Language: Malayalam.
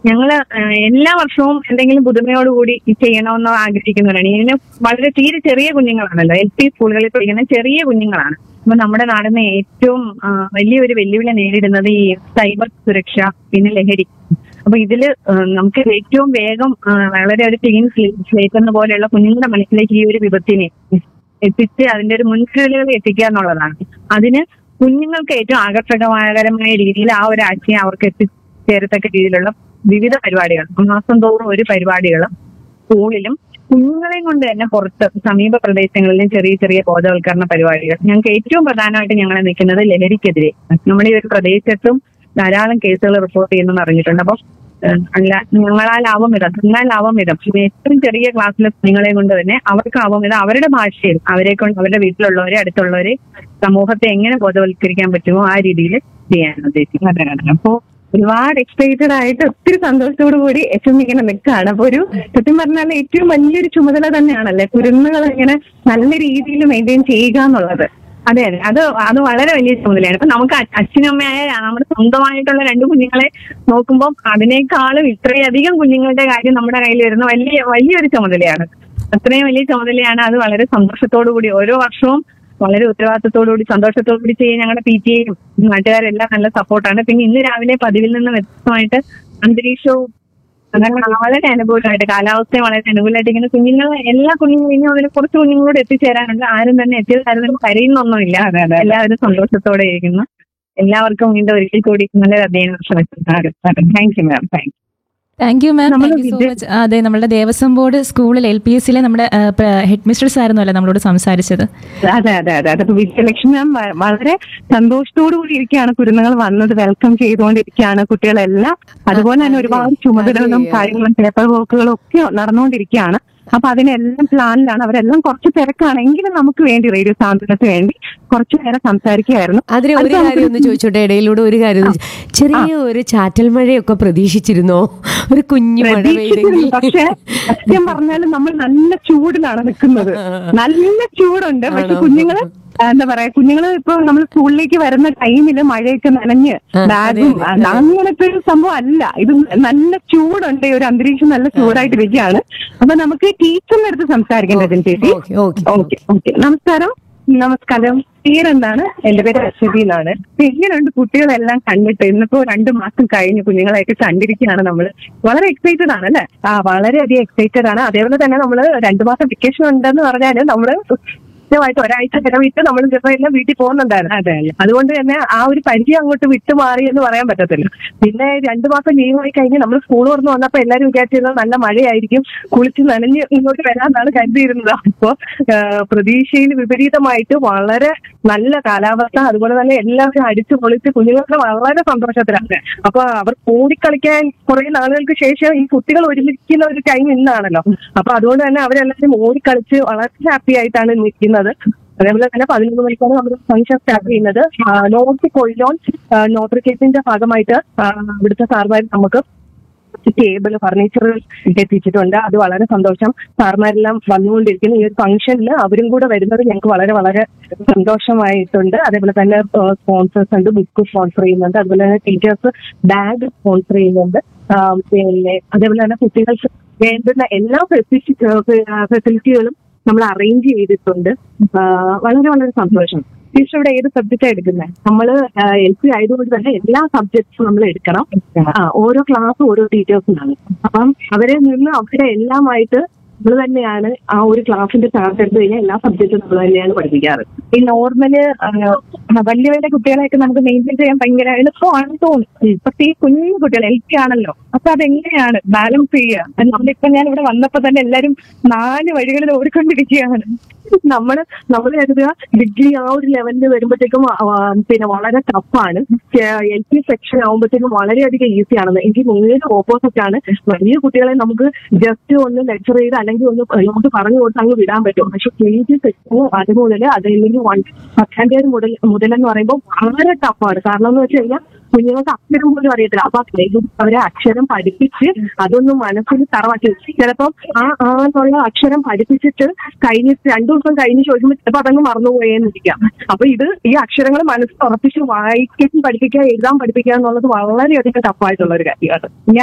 ഞങ്ങള് ഏഹ്, എല്ലാ വർഷവും എന്തെങ്കിലും പുതുമയോടുകൂടി ചെയ്യണമെന്ന് ആഗ്രഹിക്കുന്നവരാണ് ഇതിന് വളരെ തീരെ ചെറിയ കുഞ്ഞുങ്ങളാണല്ലോ എൽ പി സ്കൂളുകളിൽ പഠിക്കുന്ന ചെറിയ കുഞ്ഞുങ്ങളാണ് അപ്പൊ നമ്മുടെ നാടിന് ഏറ്റവും ആ, വലിയൊരു വെല്ലുവിളി നേരിടുന്നത് ഈ സൈബർ സുരക്ഷ പിന്നെ ലഹരി അപ്പൊ ഇതില് ആ, നമുക്ക് ഏറ്റവും വേഗം ആ, വളരെ ഒരു ക്ലീൻ സ്ലേറ്റ് എന്ന പോലെയുള്ള കുഞ്ഞുങ്ങളുടെ മനസ്സിലേക്ക് ഈ ഒരു വിപത്തിനെ എത്തിച്ച് അതിന്റെ ഒരു മുൻകരുതലുകൾ എത്തിക്കുക എന്നുള്ളതാണ് അതിന് കുഞ്ഞുങ്ങൾക്ക് ഏറ്റവും ആകർഷകമായ രീതിയിൽ ആ ഒരു ആശയം അവർക്ക് എത്തിച്ചേരത്തക്ക രീതിയിലുള്ള വിവിധ പരിപാടികൾ മാസം തോറും ഒരു പരിപാടികളും സ്കൂളിലും കുഞ്ഞുങ്ങളെയും കൊണ്ട് തന്നെ പുറത്ത് സമീപ പ്രദേശങ്ങളിലും ചെറിയ ചെറിയ ബോധവൽക്കരണ പരിപാടികൾ ഞങ്ങൾക്ക് ഏറ്റവും പ്രധാനമായിട്ട് ഞങ്ങൾ നിൽക്കുന്നത് ലഹരിക്കെതിരെ നമ്മുടെ ഈ ഒരു പ്രദേശത്തും ധാരാളം കേസുകൾ റിപ്പോർട്ട് ചെയ്യുന്നെന്ന് അറിഞ്ഞിട്ടുണ്ട് അപ്പം ഏഹ്, അല്ല ഞങ്ങളാലാവും വിധം നിങ്ങളാവും വിധം ഇത് ഏറ്റവും ചെറിയ ക്ലാസ്സിലെ കുഞ്ഞുങ്ങളെ കൊണ്ട് തന്നെ അവർക്കാവും വിധം അവരുടെ ഭാഷയിൽ അവരെ കൊണ്ട് അവരുടെ വീട്ടിലുള്ളവരെ അടുത്തുള്ളവരെ സമൂഹത്തെ എങ്ങനെ ബോധവൽക്കരിക്കാൻ പറ്റുമോ ആ രീതിയിൽ ചെയ്യാൻ ഉദ്ദേശിക്കുന്നത് അപ്പോ ഒരുപാട് എക്സൈറ്റഡ് ആയിട്ട് ഒത്തിരി സന്തോഷത്തോടു കൂടി എച്ച് എം ഇങ്ങനെ നിൽക്കുകയാണ് അപ്പൊ ഒരു സത്യം പറഞ്ഞാൽ ഏറ്റവും വലിയൊരു ചുമതല തന്നെയാണല്ലേ കുരുന്നുകൾ ഇങ്ങനെ നല്ല രീതിയിൽ മെയിൻറ്റെയിൻ ചെയ്യുക എന്നുള്ളത് അതെ അതെ അത് അത് വളരെ വലിയ ചുമതലയാണ് ഇപ്പൊ നമുക്ക് അ- അച്ഛനും അമ്മയായ നമ്മുടെ സ്വന്തമായിട്ടുള്ള രണ്ട് കുഞ്ഞുങ്ങളെ നോക്കുമ്പോൾ അതിനേക്കാളും ഇത്രയധികം കുഞ്ഞുങ്ങളുടെ കാര്യം നമ്മുടെ കയ്യിൽ വരുന്ന വലിയ വലിയൊരു ചുമതലയാണ് അത്രയും വലിയ ചുമതലയാണ് അത് വളരെ സന്തോഷത്തോടു കൂടി ഓരോ വർഷവും വളരെ ഉത്തരവാദിത്തത്തോടു കൂടി സന്തോഷത്തോടു കൂടി ചെയ്യാൻ ഞങ്ങളുടെ പി ടി എയും നാട്ടുകാരെല്ലാം നല്ല സപ്പോർട്ടാണ് പിന്നെ ഇന്ന് രാവിലെ പതിവിൽ നിന്ന് വ്യത്യസ്തമായിട്ട് അന്തരീക്ഷവും അതാണ് വളരെ അനുകൂലമായിട്ട് കാലാവസ്ഥയും വളരെ അനുകൂലമായിട്ട് ഇങ്ങനെ കുഞ്ഞുങ്ങൾ എല്ലാ കുഞ്ഞുങ്ങളും ഇനി അതിന് കുറച്ച് കുഞ്ഞുങ്ങളോട് എത്തിച്ചേരാനുണ്ട് ആരും തന്നെ എത്തിയത് ആരും കരയുന്നൊന്നുമില്ല എല്ലാവരും സന്തോഷത്തോടെ ഇരിക്കുന്നു എല്ലാവർക്കും വീണ്ടും ഒരിക്കൽ കൂടി നല്ലൊരു അധ്യയനം thank you ma'am thank thank you ma'am നമ്മള് താങ്ക് യു സോ വിദ്യ- മച്ച് അതെ നമ്മുടെ ദേവസ്വം ബോർഡ് സ്കൂളിൽ എൽ പി എസിലെ നമ്മുടെ ഹെഡ് മിസ്ട്രസ് ആയിരുന്നു അല്ലേ നമ്മളോട് സംസാരിച്ചത് അതെ അതെ അതെ അതെ വിജയലക്ഷ്മി മാം വ- വളരെ സന്തോഷത്തോടു കൂടി ഇരിക്കുകയാണ് കുരുന്നുകൾ വന്നത് വെൽക്കം ചെയ്തുകൊണ്ടിരിക്കുകയാണ് കുട്ടികളെല്ലാം അതുപോലെ തന്നെ ഒരുപാട് ചുമതലകളും കാര്യങ്ങളും പേപ്പർ വർക്കുകളും ഒക്കെ നടന്നുകൊണ്ടിരിക്കുകയാണ് അപ്പൊ അതിനെല്ലാം പ്ലാനിലാണ് അവരെല്ലാം കുറച്ച് തിരക്കാണെങ്കിലും നമുക്ക് വേണ്ടി റേഡിയോ സാന്ത്വനത്തിന് വേണ്ടി കുറച്ചു നേരം സംസാരിക്കുകയായിരുന്നു അതിന് ഒരു അത് നമുക്ക് കാര്യം ഒന്ന് ചോദിച്ചോട്ടെ ഇടയിലൂടെ ഒരു കാര്യം ഒന്ന് ചോ- ചെറിയ ഒരു ചാറ്റൽ മഴയൊക്കെ പ്രതീക്ഷിച്ചിരുന്നോ ഒരു കുഞ്ഞു മഴ പ്രതീക്ഷിച്ചിരുന്നു. പെയ്തെങ്കിൽ പക്ഷെ സത്യം പറഞ്ഞാൽ നമ്മൾ നല്ല ചൂടിലാണ് നിൽക്കുന്നത് നല്ല ചൂടുണ്ട് പക്ഷെ കുഞ്ഞുങ്ങള് എന്താ പറയാ കുഞ്ഞുങ്ങള് ഇപ്പൊ നമ്മൾ സ്കൂളിലേക്ക് വരുന്ന ടൈമില് മഴയൊക്കെ നനഞ്ഞ് ആ, ബാഗും അതെ, അതെ. അങ്ങനത്തെ ഒരു സംഭവം അല്ല ഇത് നല്ല ചൂടുണ്ട് ഈ ഒരു അന്തരീക്ഷം നല്ല ചൂടായിട്ടിരിക്കുകയാണ് അപ്പൊ നമുക്ക് ടീച്ചറിന്റെ അടുത്ത് സംസാരിക്കേണ്ടത് ചേച്ചി ഓക്കെ ഓക്കെ ഓക്കെ ഓക്കെ നമസ്കാരം നമസ്കാരം പേരെന്താണ് എന്റെ പേര് അശ്വതി എന്നാണ് എങ്ങനെയുണ്ട് കുട്ടികളെല്ലാം കണ്ടിട്ട് ഇന്നിപ്പോ രണ്ടു മാസം കഴിഞ്ഞ് കുഞ്ഞുങ്ങളെയൊക്കെ കണ്ടിരിക്കുകയാണ് നമ്മൾ വളരെ എക്സൈറ്റഡ് ആണ് അല്ലെ ആ വളരെയധികം എക്സൈറ്റഡ് ആണ് അതേപോലെ തന്നെ നമ്മൾ രണ്ടു മാസം വെക്കേഷൻ ഉണ്ടെന്ന് പറഞ്ഞാല് നമ്മള് കൃത്യമായിട്ട് ഒരാഴ്ച ചിലവിട്ട് നമ്മൾ ചെറുതെല്ലാം വീട്ടിൽ പോകുന്നുണ്ടായിരുന്നു അതെ അതുകൊണ്ട് തന്നെ ആ ഒരു പരിചയം അങ്ങോട്ട് വിട്ടുമാറി എന്ന് പറയാൻ പറ്റത്തില്ല പിന്നെ രണ്ടു മാസം ലീവ് ആയി കഴിഞ്ഞ് നമ്മൾ സ്കൂൾ തുറന്ന് വന്നപ്പോ എല്ലാവരും വിചാരിച്ചിരുന്നത് നല്ല മഴയായിരിക്കും കുളിച്ച് നനഞ്ഞ് ഇങ്ങോട്ട് വരാമെന്നാണ് കരുതിയിരുന്നത് അപ്പോ പ്രതീക്ഷയിൽ വിപരീതമായിട്ട് വളരെ നല്ല കാലാവസ്ഥ അതുപോലെ തന്നെ എല്ലാവരും അടിച്ചു പൊളിച്ച് കുഞ്ഞുങ്ങൾക്ക് വളരെ സന്തോഷത്തിലാണ് അപ്പൊ അവർ ഓടിക്കളിക്കാൻ കുറെ നാളുകൾക്ക് ശേഷം ഈ കുട്ടികൾ ഒരുമിക്കുന്ന ഒരു ടൈം ഇന്നാണല്ലോ അപ്പൊ അതുകൊണ്ട് തന്നെ അവരെല്ലാവരും ഓടിക്കളിച്ച് വളരെ ഹാപ്പി ആയിട്ടാണ് നിൽക്കുന്നത് അതേപോലെ തന്നെ പതിനൊന്ന് മണിക്കാണ് നമ്മുടെ ഫംഗ്ഷൻ സ്റ്റാർട്ട് ചെയ്യുന്നത് ആ, നോർത്ത് കൊയിലോൺ നോട്രിക്കേറ്റിന്റെ ഭാഗമായിട്ട് ആ, ഇവിടുത്തെ സാർമാർ നമുക്ക് ടേബിൾ ഫർണിച്ചറുകൾ എത്തിച്ചിട്ടുണ്ട് അത് വളരെ സന്തോഷം സാർമാരെല്ലാം വന്നുകൊണ്ടിരിക്കുന്നു ഈ ഒരു ഫംഗ്ഷനിൽ അവരും കൂടെ വരുന്നത് ഞങ്ങൾക്ക് വളരെ വളരെ സന്തോഷമായിട്ടുണ്ട് അതേപോലെ തന്നെ സ്പോൺസേഴ്സ് ഉണ്ട് ബുക്ക് സ്പോൺസർ ചെയ്യുന്നുണ്ട് അതുപോലെ തന്നെ ടീച്ചേഴ്സ് ബാഗ് സ്പോൺസർ ചെയ്യുന്നുണ്ട് ആ, പിന്നെ അതേപോലെ തന്നെ കുട്ടികൾക്ക് വേണ്ടുന്ന എല്ലാ ഫെസിലിറ്റികളും നമ്മൾ അറേഞ്ച് ചെയ്തിട്ടുണ്ട് ആ, വളരെ വളരെ സന്തോഷം ടീച്ചർ ഇവിടെ ഏത് സബ്ജക്റ്റാണ് എടുക്കുന്നത് നമ്മൾ എൽ പി ആയതുകൊണ്ട് തന്നെ എല്ലാ സബ്ജക്ട്സും നമ്മൾ എടുക്കണം ആ ഓരോ ക്ലാസ് ഓരോ ടീച്ചേഴ്സിനാണ് അപ്പം അവരെ നിന്ന് അവരുടെ എല്ലാമായിട്ട് നമ്മൾ തന്നെയാണ് ആ ഒരു ക്ലാസിന്റെ ചാർജ് എടുത്തു കഴിഞ്ഞാൽ എല്ലാ സബ്ജക്റ്റും നമ്മൾ തന്നെയാണ് പഠിപ്പിക്കാറ് ഈ നോർമല് വലിയ വലിയ കുട്ടികളെയൊക്കെ നമുക്ക് മെയിൻറ്റെയിൻ ചെയ്യാൻ ഭയങ്കര എളുപ്പമാണെന്ന് തോന്നും പക്ഷെ ഈ കുഞ്ഞു കുട്ടികൾ എൽ പി ആണല്ലോ അപ്പൊ അതെങ്ങനെയാണ് ബാലൻസ് ചെയ്യുക അത് നമ്മളിപ്പോ ഞാൻ ഇവിടെ വന്നപ്പോ തന്നെ എല്ലാരും നാല് വഴികളിൽ ഓടിക്കൊണ്ടിരിക്കുകയാണ് നമ്മള് നമ്മൾ കരുതുക ഡിഗ്രി ആ ഒരു ലെവലിൽ വരുമ്പോഴത്തേക്കും ആ, പിന്നെ വളരെ ടഫാണ് എൽ പി സെക്ഷൻ ആകുമ്പോഴത്തേക്കും വളരെയധികം ഈസി ആണെന്ന് എനിക്ക് നേരെ ഓപ്പോസിറ്റ് ആണ് വലിയ കുട്ടികളെ നമുക്ക് ജസ്റ്റ് ഒന്ന് ലെക്ചർ ചെയ്ത് അല്ലെങ്കിൽ ഒന്ന് നമുക്ക് പറഞ്ഞു കൊടുത്ത് അങ്ങ് വിടാൻ പറ്റും പക്ഷെ കെ ജി സെക്ഷൻ അത് മുതൽ അതല്ലെങ്കിൽ വൺ പത്താം തീയതി മുതൽ മുതലെന്ന് പറയുമ്പോൾ വളരെ ടഫാണ് കാരണം എന്ന് വെച്ച് കഴിഞ്ഞാൽ കുഞ്ഞുങ്ങൾക്ക് അക്ഷരം പോലും അറിയത്തില്ല അപ്പൊ അതിലേക്ക് അവരെ അക്ഷരം പഠിപ്പിച്ച് അതൊന്നും മനസ്സിൽ തറവാക്കി ചിലപ്പം ആ ആ എന്നുള്ള അക്ഷരം പഠിപ്പിച്ചിട്ട് കഴിഞ്ഞിട്ട് രണ്ടു ദിവസം കഴിഞ്ഞ് ചോദിക്കുമ്പോൾ ചിലപ്പോൾ അതങ്ങ് മറന്നുപോയെന്നിരിക്കാം അപ്പൊ ഇത് ഈ അക്ഷരങ്ങൾ മനസ്സിൽ ഉറപ്പിച്ച് വായിക്കാൻ പഠിപ്പിക്കുക എഴുതാൻ പഠിപ്പിക്കുക എന്നുള്ളത് വളരെയധികം ടഫായിട്ടുള്ള ഒരു കാര്യമാണ്